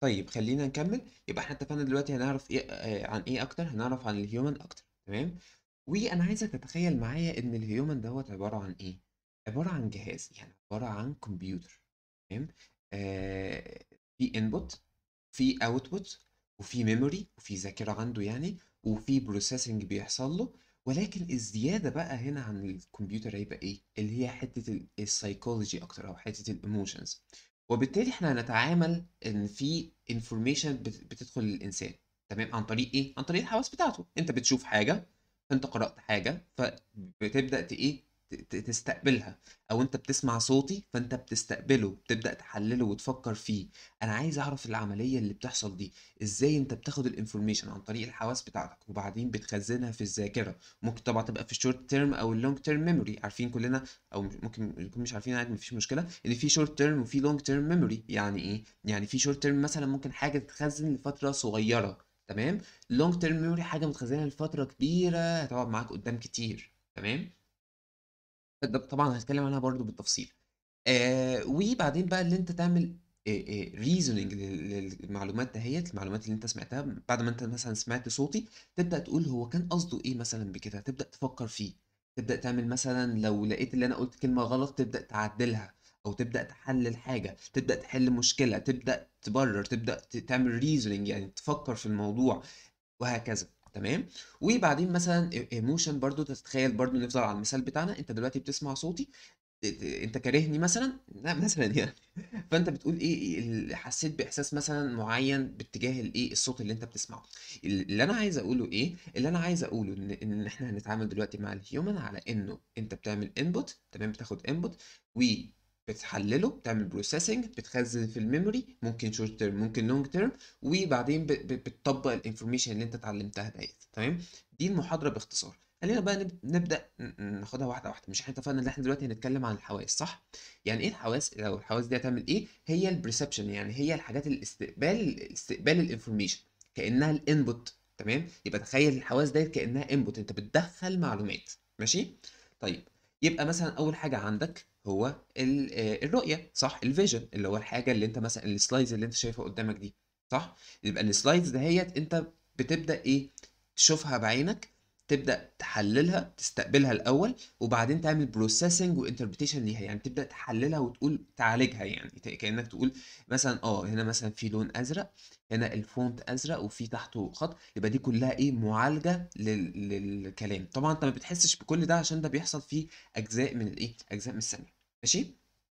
طيب خلّينا نكمّل، يبقى إحنا اتفقنا دلوقتي هنعرف إيه آآ عن إيه أكتر، هنعرف عن الhuman أكتر تمام، وأنا عايزك تتخيّل معايا إن الhuman دوّة عبارة عن إيه، عبارة عن جهاز، يعني عبارة عن كمبيوتر تمام، آآ في input في output وفي memory وفي ذاكرة عنده يعني، وفي processing بيحصل له، ولكن الزيادة بقى هنا عن الكمبيوتر هيبقى إيه، اللي هي حتّة ال الpsychology أكتر أو حتّة الemotions وبالتالي إحنا هنتعامل إن في information بت بتدخل للإنسان تمام، عن طريق إيه، عن طريق الحواس بتاعته، أنت بتشوف حاجة، فأنت قرأت حاجة، فبتبدأ ت إيه، ت ت تستقبلها، أو أنت بتسمع صوتي فأنت بتستقبله، بتبدأ تحلّله وتفكّر فيه، أنا عايز أعرف العملية اللي بتحصل دي، إزاي أنت بتاخد الinformation عن طريق الحواس بتاعتك، وبعدين بتخزّنها في الذاكرة، ممكن طبعًا تبقى في short term أو الlong term memory عارفين كلّنا أو ممكن نكون مش عارفين عادي ما فيش مشكلة، إن في short term وفي long term memory يعني إيه، يعني في short term مثلًا ممكن حاجة تتخزّن لفترة صغيّرة تمام، long term memory حاجة متخزّنة لفترة كبيرة هتقعد معاك قدّام كتير تمام. ده طبعًا هنتكلّم عنها برضه بالتفصيل. آآ وبعدين بقى اللي أنت تعمل آآ آآ reasoning لل للمعلومات دهيّة، المعلومات اللي أنت سمعتها بعد ما أنت مثلًا سمعت صوتي، تبدأ تقول هو كان قصده إيه مثلًا بكده، تبدأ تفكّر فيه، تبدأ تعمل مثلًا لو لقيت اللي أنا قُلت كلمة غلط تبدأ تعدّلها، أو تبدأ تحلّل حاجة، تبدأ تحل مشكلة، تبدأ تبرر، تبدأ ت تعمل reasoning يعني تفكّر في الموضوع وهكذا تمام، وبعدين مثلًا e emotion برضه تتخيّل برضه نفضل على المثال بتاعنا، أنت دلوقتي بتسمع صوتي ت ت أنت كارهني مثلًا، لا مثلًا يعني فأنت بتقول إيه ال حسّيت بإحساس مثلًا معيّن باتجاه الإيه، الصوت اللي أنت بتسمعه. ال اللي أنا عايز أقوله إيه، اللي أنا عايز أقوله إن إن إحنا هنتعامل دلوقتي مع الhuman على إنه أنت بتعمل input تمام، بتاخد input وبتحلّله، بتعمل processing بتخزّن في الmemory ممكن short term ممكن long term وبعدين ب ب بتطبّق الinformation اللي أنت اتعلّمتها ديّة تمام، دي المحاضرة باختصار. خلّينا بقى نب نبدأ ن ناخدها واحدة واحدة، مش إحنا اتفقنا إن إحنا دلوقتي هنتكلّم عن الحواس صح؟ يعني إيه الحواس أو الحواس دي هتعمل إيه، هي الperception يعني هي الحاجات الاستقبال استقبال الinformation كإنّها الinput تمام، يبقى تخيّل الحواس ديّة كإنّها input أنت بتدخّل معلومات ماشي، طيب يبقى مثلًا أول حاجة عندك هو ال آآ الرؤية صح، الvision اللي هو الحاجة اللي أنت مثلًا الslides اللي أنت شايفها قدّامك دي صح، يبقى الslides دهيّة أنت بتبدأ إيه، تشوفها بعينك، تبدأ تحلّلها، تستقبلها الأول، وبعدين تعمل processing وinterpretation ليها، يعني تبدأ تحلّلها وتقول تعالجها يعني ت كإنّك تقول مثلًا آه، هنا مثلًا في لون أزرق، هنا الfont أزرق وفي تحته خط، يبقى دي كلّها إيه، معالجة لل للكلام. طبعًا أنت ما بتحسّش بكل ده عشان ده بيحصل في أجزاء من الإيه، أجزاء من الثانية ماشي؟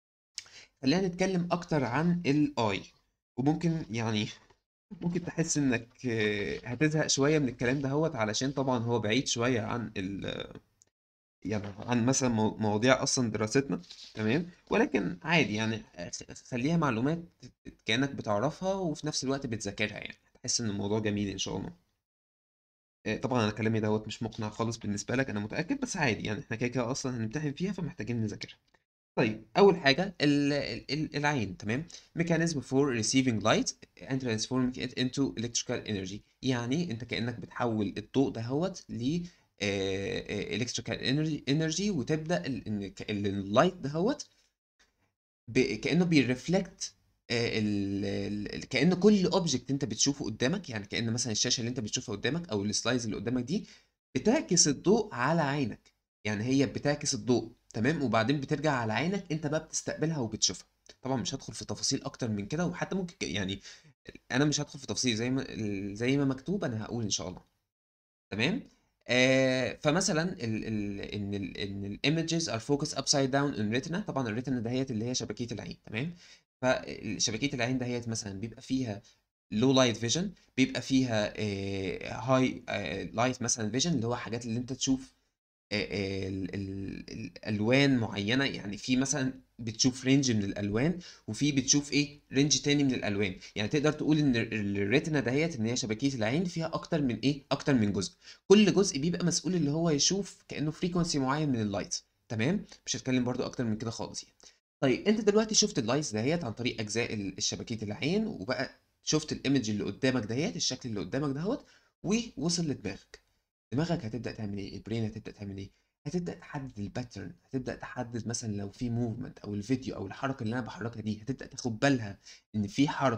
خلّينا نتكلّم أكتر عن الeye وممكن يعني ممكن تحس إنّك هتزهق شوية من الكلام دهوّة علشان طبعًا هو بعيد شوية عن ال يعني عن مثلًا مو مواضيع أصلًا دراستنا تمام، ولكن عادي يعني خ خلّيها معلومات كإنّك بتعرفها وفي نفس الوقت بتذاكرها يعني، هتحس إن الموضوع جميل إن شاء الله. آآ طبعًا أنا كلامي دوّة مش مقنع خالص بالنسبة لك أنا متأكد، بس عادي يعني إحنا كده، كده أصلًا هنمتحن فيها فمحتاجين نذاكرها. طيب أول حاجة ال ال العين تمام، mechanism for receiving light and transforming it into electrical energy يعني أنت كإنّك بتحوّل الضوء دهوّة ل آآ electrical energy energy وتبدأ ال إن ك الlight دهوّة ب كإنه بيreflect آآ ال ال كإن كل object أنت بتشوفه قدّامك، يعني كإن مثلًا الشاشة اللي أنت بتشوفها قدّامك أو الslides اللي قدّامك دي بتعكس الضوء على عينك، يعني هي بتعكس الضوء تمام، وبعدين بترجع على عينك أنت بقى بتستقبلها وبتشوفها. طبعًا مش هادخل في تفاصيل أكتر من كده، وحتى ممكن ك يعني أنا مش هادخل في تفاصيل زي ما ال زي ما مكتوب أنا هاقول إن شاء الله تمام، آآ فمثلًا ال ال إن ال إن الimages are focused upside down in retina طبعًا الretina دهيّة اللي هي شبكية العين تمام، فال شبكية العين دهيّة مثلًا بيبقى فيها low light vision بيبقى فيها آآ high آآ light مثلًا vision اللي هو حاجات اللي أنت تشوف آآ ال ال الألوان معيّنة، يعني في مثلًا بتشوف range من الألوان، وفي بتشوف إيه، range تاني من الألوان، يعني تقدر تقول إن ال الretina دهيّة إن هي شبكية العين فيها أكتر من إيه، أكتر من جزء، كل جزء بيبقى مسؤول اللي هو يشوف كإنه frequency معيّن من الlight تمام، مش هاتكلم برضه أكتر من كده خالص يعني. طيب أنت دلوقتي شُفت الlights دهيّة عن طريق أجزاء ال الشبكية العين، وبقى شُفت الimage اللي قدّامك دهيّة، الشكل اللي قدّامك دهوّة، ووصل لدماغك. دماغك هتبدأ تعمل إيه، الbrain هتبدأ تعمل إيه، هتبدأ تحدد الpattern هتبدأ تحدد مثلًا لو في movement أو الفيديو أو الحركة اللي أنا باحركها دي هتبدأ تاخد بالها إن في حركة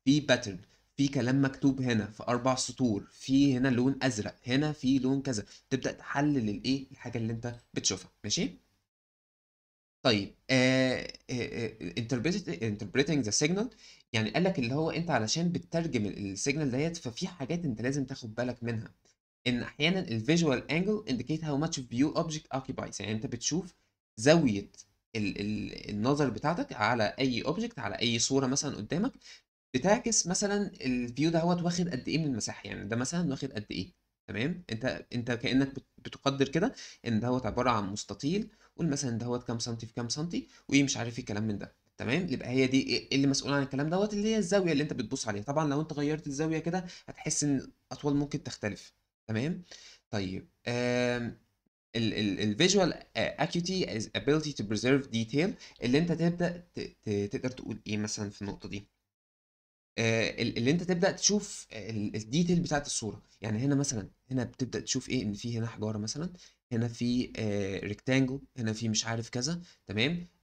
في pattern في كلام مكتوب هنا في اربع سطور في هنا لون ازرق هنا في لون كذا تبدا تحلل الايه الحاجه اللي انت بتشوفها ماشي طيب آه interpreting the signal يعني قال لك اللي هو انت علشان بتترجم السيجنال ديت ففي حاجات انت لازم تاخد بالك منها ان احيانا الفيجوال انجل indicate how much view object occupies يعني انت بتشوف زاويه ال ال النظر بتاعتك على اي اوبجكت على اي صوره مثلا قدامك بتعكس مثلا الفيو دوت واخد قد ايه من المساحه يعني ده مثلا واخد قد ايه تمام انت انت كانك بت- بتقدر كده ان دوت عباره عن مستطيل قول مثلا دوت كام سنتي في كام سنتي وايه مش عارف ايه كلام من ده تمام يبقى هي دي ايه اللي مسؤول عن الكلام دوت اللي هي الزاويه اللي انت بتبص عليها طبعا لو انت غيرت الزاويه كده هتحس ان الاطوال ممكن تختلف تمام طيب آم، ال ال الفيجوال acuity is ability to preserve detail اللي انت تبدا ت- ت- تقدر تقول ايه مثلا في النقطه دي آه، ال- اللي انت تبدا تشوف ال- الديتيل بتاعت الصوره يعني هنا مثلا هنا بتبدا تشوف ايه ان في هنا حجاره مثلا هنا في ريكتانجل هنا في مش عارف كذا تمام